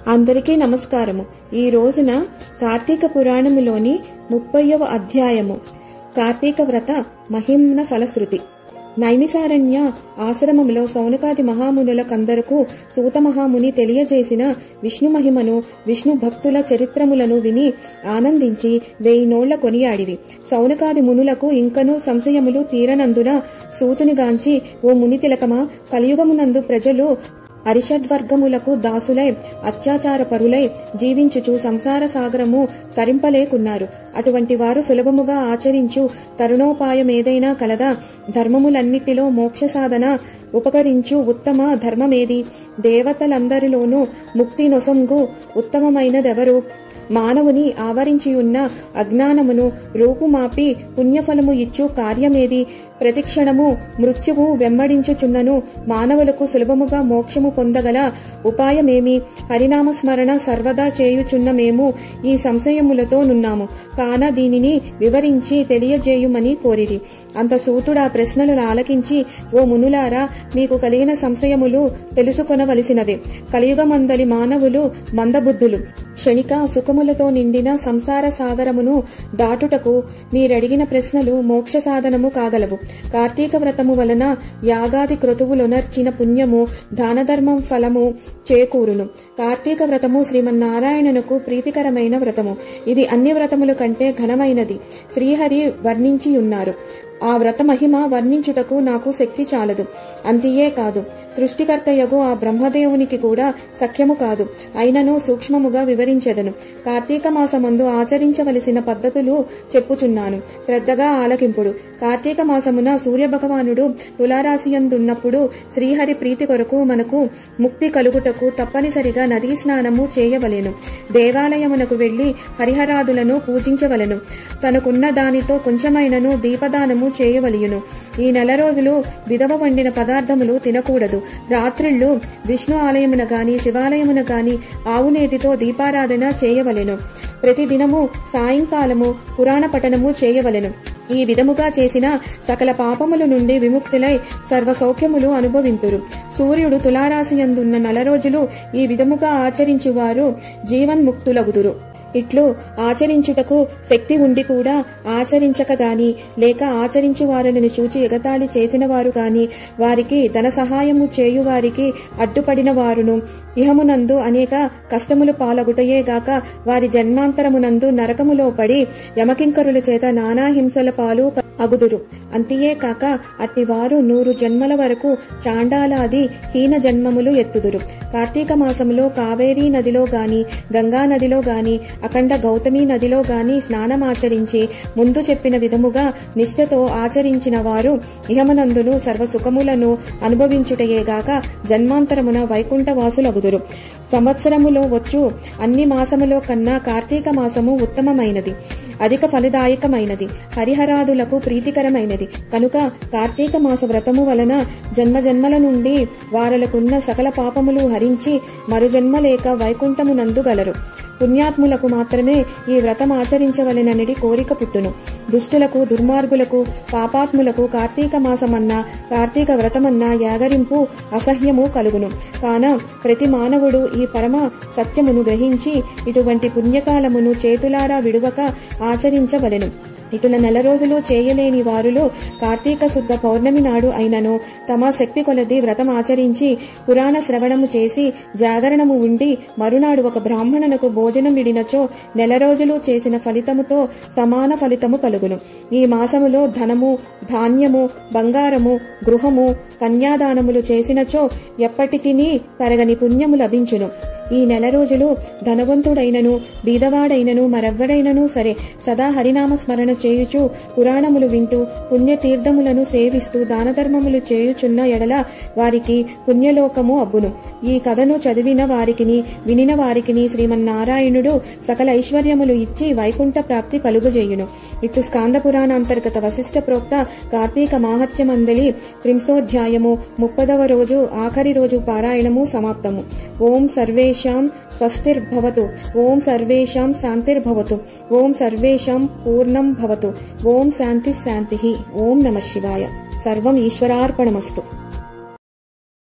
అందరికీ నమస్కారము ఈ రోజున కార్తీక పురాణములోని ముప్పైవ అధ్యాయము కార్తీక వ్రత మహిమ్న ఫలశ్రుతి నైమిసారణ్య ఆశ్రమములో సౌనకాది మహామునుల కందరకు సూత మహాముని తెలియజేసిన విష్ణు మహిమను విష్ణు భక్తుల చరిత్రములను విని ఆనందించి వెయ్యి నోళ్ల కొనియాడిరి సౌనకాది మునులకు ఇంకనూ సంశయములు తీరనందున సూతునిగాంచి ఓ ముని తిలకమా కలియుగమునందు ప్రజలు అరిషడ్వర్గములకు దాసులై అత్యాచార పరులై జీవించుచు సంసార సాగరము తరింపలేకున్నారు అటువంటి వారు సులభముగా ఆచరించు తరుణోపాయమేదైనా కలదా ధర్మములన్నిటిలో మోక్ష సాధన ఉపకరించు ఉత్తమ ధర్మమేది దేవతలందరిలోనూ ముక్తి నొసంగు ఉత్తమమైనదెవరు మానవుని ఆవరించియున్న అజ్ఞానమును రూపుమాపి పుణ్యఫలము ఇచ్చు కార్యమేది ప్రతిక్షణము మృత్యువు వెంబడించుచున్నను మానవులకు సులభముగా మోక్షము పొందగల ఉపాయమేమి హరినామస్మరణ సర్వదా చేయుచున్న మేము ఈ సంశయములతో నున్నాము కాన దీనిని వివరించి తెలియజేయుమని కోరిరి అంత సూతుడా ప్రశ్నలను ఆలకించి ఓ మునులారా మీకు కలిగిన సంశయములు తెలుసుకొనవలసినవే కలియుగమందలి మానవులు మందబుద్ధులు క్షణిక సుఖములతో నిండిన సంసార సాగరమును దాటుటకు మీరడిగిన ప్రశ్నలు మోక్ష సాధనము కాగలవు కార్తీక వ్రతము వలన యాగాది క్రతువులొనర్చిన పుణ్యము దానధర్మం ఫలము చేకూరును కార్తీక వ్రతము శ్రీమన్నారాయణనుకు ప్రీతికరమైన వ్రతము ఇది అన్ని వ్రతముల కంటే ఘనమైనది శ్రీహరి వర్ణించియున్నారు ఆ వ్రత మహిమ వర్ణించుటకు నాకు శక్తి చాలదు అంతియే కాదు సృష్టికర్తయగు ఆ బ్రహ్మదేవునికి కూడా సఖ్యము కాదు అయినను సూక్ష్మముగా వివరించెదను కార్తీక మాసమందు ఆచరించవలసిన పద్ధతులు చెప్పుచున్నాను శ్రద్ధగా ఆలకింపుడు కార్తీక మాసమున సూర్య భగవానుడు తులారాశియందున్నప్పుడు శ్రీహరి ప్రీతి కొరకు మనకు ముక్తి కలుగుటకు తప్పనిసరిగా నదీ స్నానము చేయవలెను దేవాలయమునకు వెళ్లి హరిహరాదులను పూజించవలెను తనకున్న దానితో కొంచెమైనను దీపదానము చేయవలయును ఈ నెల రోజులు విధవ వండిన పదార్థములు తినకూడదు రాత్రిళ్లు విష్ణు ఆలయమున గాని శివాలయమున గాని ఆవునేతితో దీపారాధన చేయవలెను ప్రతి దినము సాయంకాలము పురాణ పఠనము చేయవలెను ఈ విధముగా చేసిన సకల పాపముల నుండి విముక్తులై సర్వ సౌఖ్యములు అనుభవింతురు సూర్యుడు తులారాశియందున్న నెల రోజులు ఈ విధముగా ఆచరించువారు జీవన్ముక్తులగుదురు ఇట్లు ఆచరించుటకు శక్తి ఉండి కూడా ఆచరించక గాని లేక ఆచరించు వారిని చూచి ఎగతాళి చేసిన వారు గాని వారికి ధన సహాయము చేయువారికి అడ్డుపడిన వారును ఇహమునందు అనేక కష్టములు పాలగుటయే గాక వారి జన్మాంతరమునందు నరకములో పడి యమకింకరుల చేత నానా హింసల పాలు అగుదురు అంతియే కాక అట్టి వారు నూరు జన్మల వరకు చాండాలాది హీన జన్మములు ఎత్తుదురు కార్తీక మాసములో కావేరీ నదిలో గాని గంగా నదిలో గాని అఖండ గౌతమి నదిలో గాని స్నానమాచరించి ముందు చెప్పిన విధముగా నిష్ఠతో ఆచరించిన వారు ఇహమనందును సర్వ సుఖములను అనుభవించుటయేగాక జన్మాంతరమున వైకుంఠవాసులగుదురు సంవత్సరములో వచ్చు అన్ని మాసములో కన్నా కార్తీక మాసము ఉత్తమమైనది అధిక ఫలదాయకమైనది హరిహరాదులకు ప్రీతికరమైనది కనుక కార్తీక మాస వ్రతము వలన జన్మజన్మల నుండి వారలకున్న సకల పాపములు హరించి మరుజన్మ లేక వైకుంఠమునందు గలరు పుణ్యాత్ములకు మాత్రమే ఈ వ్రతం ఆచరించవలెననిడి కోరిక పుట్టును దుష్టులకు దుర్మార్గులకు పాపాత్ములకు కార్తీక మాసమన్నా కార్తీక వ్రతమన్నా యాగరింపు అసహ్యము కలుగును కాన ప్రతి మానవుడు ఈ పరమ సత్యమును గ్రహించి ఇటువంటి పుణ్యకాలమును చేతులారా విడువక ఆచరించవలెను ఇటుల నెల రోజులు చేయలేని వారులో కార్తీక శుద్ధ పౌర్ణమి నాడు అయినను తమ శక్తి కొలది వ్రతం ఆచరించి పురాణ శ్రవణము చేసి జాగరణము ఉండి మరునాడు ఒక బ్రాహ్మణునకు భోజనం విడినచో నెల రోజులు చేసిన ఫలితముతో సమాన ఫలితము కలుగును ఈ మాసములో ధనము ధాన్యము బంగారము గృహము కన్యాదానములు చేసినచో ఎప్పటికీ తరగని పుణ్యము లభించును ఈ నెల రోజులు ధనవంతుడైనను బీదవాడైనను మరెవ్వడైనను సరే సదా హరినామ స్మరణ చేయుచు పురాణములు వింటూ పుణ్యతీర్థములను సేవిస్తూ దానధర్మములు చేయుచున్న ఎడల వారికి పుణ్యలోకము అబ్బును ఈ కథను చదివిన వారికిని వినిన వారికిని శ్రీమన్నారాయణుడు సకల ఐశ్వర్యములు ఇచ్చి వైకుంఠ ప్రాప్తి కలుగజేయును ఇటు స్కాంద పురాణాంతర్గత వశిష్ట ప్రోక్త కార్తీక మాహత్యమందలి త్రింశోధ్యాయము ముప్పదవ రోజు ఆఖరి రోజు పారాయణము సమాప్తము ఓం సర్వేషాం స్వస్తిర్భవతు ఓం సర్వేషాం శాంతిర్భవతు ఓం సర్వేషాం పూర్ణం భవతు ఓం శాంతి శాంతి ఓం నమ శివాయ సర్వం ఈశ్వరార్పణమస్తు